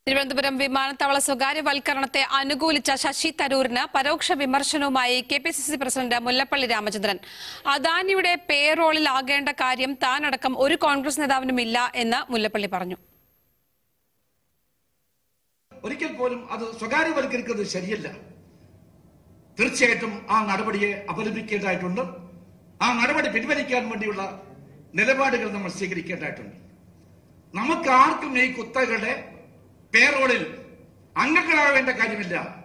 തിരുവനന്തപുരം വിമാനത്താവള സ്വകാര്യവൽക്കരണത്തെ അനുകൂലിച്ച ശശി തരൂരിന് പരോക്ഷ വിമർശനവുമായി K P C C president Mullappally Ramachandran അദാനിയുടെ പേറോളിൽ ആകേണ്ട കാര്യം താനടക്കം ഒരു കോൺഗ്രസ് നേതാവിനുമില്ല എന്ന് മുല്ലപ്പള്ളി പറഞ്ഞു ഒരിക്കൽ പോലും അത് സ്വകാര്യവൽക്കരിക്കുന്നത് ശരിയല്ല തീർച്ചയായിട്ടും ആ നടപടിയെ അപലപിക്കേണ്ടതായിട്ടുണ്ട് ആ നടപടി പിൻവലിക്കാൻ വേണ്ടിയുള്ള നിലപാടുകൾ നമ്മൾ സ്വീകരിക്കേണ്ടതായിട്ടുണ്ട് നമുക്ക് ആർക്കും ഈ കുത്തകളുടെ പേറോളിൽ അംഗങ്ങളാവേണ്ട കാര്യമില്ല